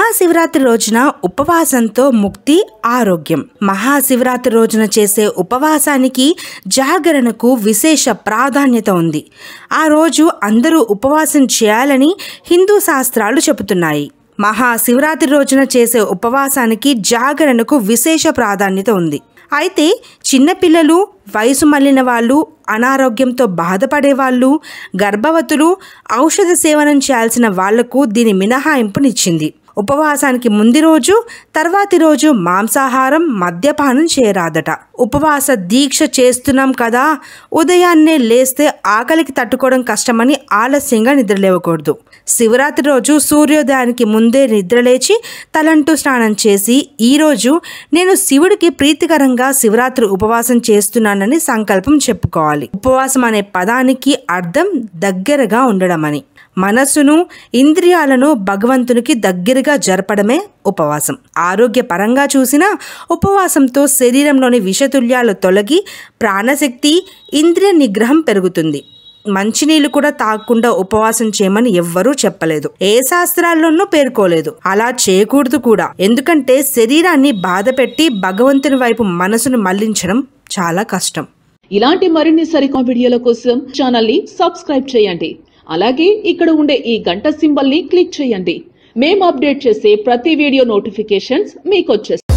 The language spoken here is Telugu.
మహాశివరాత్రి రోజున ఉపవాసంతో ముక్తి ఆరోగ్యం మహాశివరాత్రి రోజున చేసే ఉపవాసానికి జాగరణకు విశేష ప్రాధాన్యత ఉంది ఆ రోజు అందరూ ఉపవాసం చేయాలని హిందూ శాస్త్రాలు చెబుతున్నాయి మహాశివరాత్రి రోజున చేసే ఉపవాసానికి జాగరణకు విశేష ప్రాధాన్యత ఉంది అయితే చిన్నపిల్లలు వయసు మళ్ళిన వాళ్ళు అనారోగ్యంతో బాధపడే వాళ్ళు గర్భవతులు ఔషధ సేవనం చేయాల్సిన వాళ్లకు దీని మినహాయింపునిచ్చింది ఉపవాసానికి ముందు రోజు తర్వాతి రోజు మాంసాహారం మద్యపానం చేయరాదట ఉపవాస దీక్ష చేస్తున్నాం కదా ఉదయాన్నే లేస్తే ఆకలికి తట్టుకోవడం కష్టమని ఆలస్యంగా నిద్రలేవకూడదు శివరాత్రి రోజు సూర్యోదయానికి ముందే నిద్రలేచి తలంటూ స్నానం చేసి ఈరోజు నేను శివుడికి ప్రీతికరంగా శివరాత్రి ఉపవాసం చేస్తున్నానని సంకల్పం చెప్పుకోవాలి ఉపవాసం అనే పదానికి అర్థం దగ్గరగా ఉండడం అని మనస్సును ఇంద్రియాలను భగవంతునికి దగ్గరగా జరపడమే ఉపవాసం ఆరోగ్యపరంగా చూసినా ఉపవాసంతో శరీరంలోని విషతుల్యాలు తొలగి ప్రాణశక్తి ఇంద్రియ నిగ్రహం పెరుగుతుంది మంచినీళ్ళు కూడా తాగకుండా ఉపవాసం చేయమని ఎవ్వరూ చెప్పలేదు ఏ శాస్త్రాల్లోనూ పేర్కోలేదు అలా చేయకూడదు కూడా ఎందుకంటే శరీరాన్ని బాధపెట్టి భగవంతుని వైపు మనసును మళ్లించడం చాలా కష్టం ఇలాంటి మరిన్ని సరికొత్త వీడియోల కోసం ఛానల్ ని సబ్స్క్రైబ్ చేయండి అలాగే ఇక్కడ ఉండే ఈ గంట సింబల్ ని క్లిక్ చేయండి మేము అప్డేట్ చేసే ప్రతి వీడియో నోటిఫికేషన్స్ మీకు వచ్చేస్తాయి